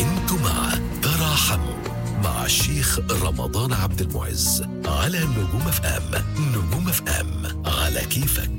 انتم مع تراحموا مع الشيخ رمضان عبد المعز على نجوم اف ام نجوم اف ام على كيفك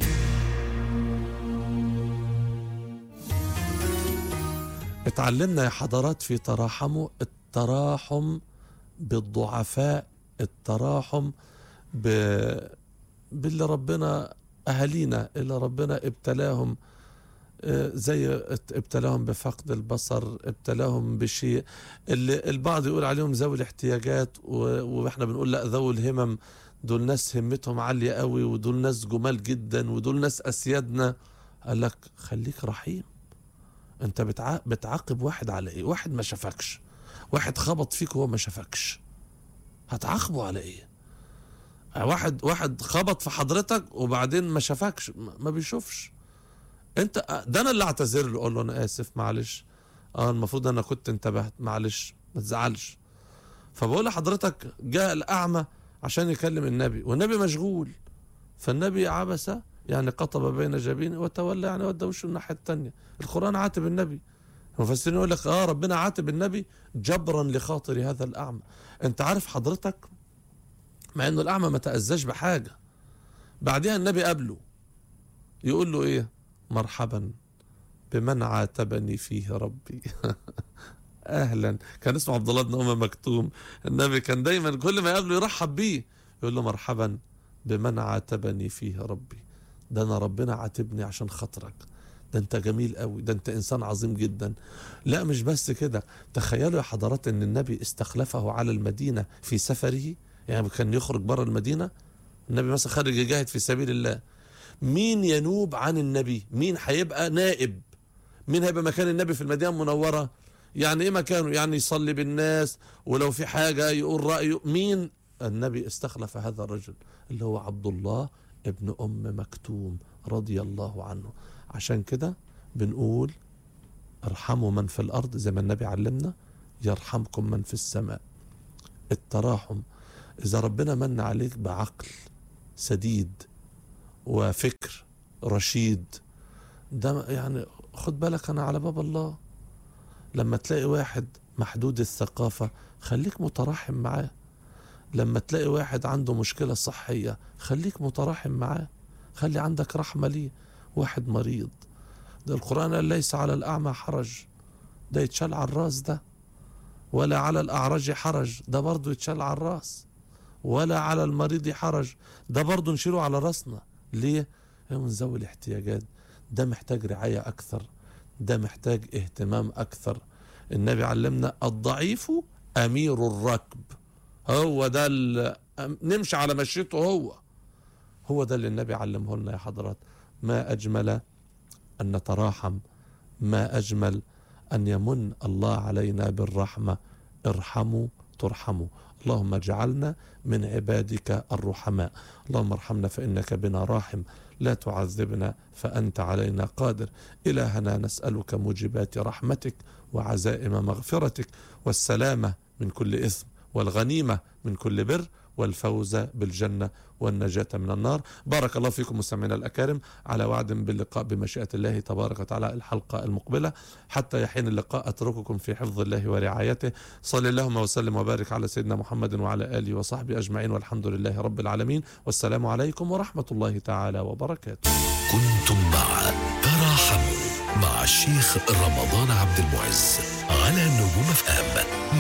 اتعلمنا يا حضرات في تراحموا التراحم بالضعفاء التراحم ب... باللي ربنا أهالينا اللي ربنا ابتلاهم آه، زي ات- ابتلاهم بفقد البصر ابتلاهم بشيء اللي البعض يقول عليهم ذوي الاحتياجات و- واحنا بنقول لا ذوي الهمم دول ناس همتهم عالية قوي ودول ناس جمال جدا ودول ناس أسيادنا قال لك خليك رحيم انت بتع... بتعاقب واحد على ايه واحد ما شافكش واحد خبط فيك وهو ما شافكش هتعاقبه على ايه واحد واحد خبط في حضرتك وبعدين ما شافكش ما ما بيشوفش انت ده انا اللي اعتذر له اقول له انا اسف معلش اه المفروض انا كنت انتبهت معلش ما تزعلش فبقول لحضرتك جاء الاعمى عشان يكلم النبي والنبي مشغول فالنبي عبس يعني قطب بين جبينه وتولى يعني ودى وشه الناحيه الثانيه القران عاتب النبي المفسرين يقول لك اه ربنا عاتب النبي جبرا لخاطر هذا الاعمى انت عارف حضرتك مع انه الاعمى ما تاذاش بحاجه بعدها النبي قابله يقول له ايه مرحبا بمن عاتبني فيه ربي اهلا كان اسمه عبد الله بن ام مكتوم النبي كان دايما كل ما يقابله يرحب بيه يقول له مرحبا بمن عاتبني فيه ربي ده انا ربنا عاتبني عشان خاطرك ده انت جميل قوي ده انت انسان عظيم جدا لا مش بس كده تخيلوا يا حضرات ان النبي استخلفه على المدينه في سفره يعني كان يخرج بره المدينه النبي مثلا خارج يجاهد في سبيل الله مين ينوب عن النبي مين هيبقى نائب مين هيبقى مكان النبي في المدينه المنوره يعني ايه مكانه يعني يصلي بالناس ولو في حاجه يقول رايه مين النبي استخلف هذا الرجل اللي هو عبد الله ابن ام مكتوم رضي الله عنه عشان كده بنقول ارحموا من في الارض زي ما النبي علمنا يرحمكم من في السماء التراحم اذا ربنا من عليك بعقل سديد وفكر رشيد ده يعني خد بالك انا على باب الله لما تلاقي واحد محدود الثقافة خليك متراحم معاه لما تلاقي واحد عنده مشكلة صحية خليك متراحم معاه خلي عندك رحمة ليه واحد مريض ده القرآن قال ليس على الأعمى حرج ده يتشال على الراس ده ولا على الأعرج حرج ده برضه يتشال على الراس ولا على المريض حرج ده برضه نشيله على راسنا ليه؟ هو من ذوي الاحتياجات ده محتاج رعاية أكثر ده محتاج اهتمام أكثر النبي علمنا الضعيف أمير الركب هو ده ال- نمشي على مشيته هو هو ده اللي النبي علمه لنا يا حضرات ما أجمل أن نتراحم ما أجمل أن يمن الله علينا بالرحمة ارحموا ترحموا اللهم اجعلنا من عبادك الرحماء اللهم ارحمنا فإنك بنا راحم لا تعذبنا فأنت علينا قادر إلهنا نسألك موجبات رحمتك وعزائم مغفرتك والسلامة من كل إثم والغنيمة من كل بر والفوز بالجنة والنجاة من النار بارك الله فيكم مستمعينا الأكارم على وعد باللقاء بمشيئة الله تبارك وتعالى الحلقة المقبلة حتى يحين اللقاء أترككم في حفظ الله ورعايته صلى اللهم وسلم وبارك على سيدنا محمد وعلى آله وصحبه أجمعين والحمد لله رب العالمين والسلام عليكم ورحمة الله تعالى وبركاته كنتم مع تراحموا مع الشيخ رمضان عبد المعز على نجوم اف ام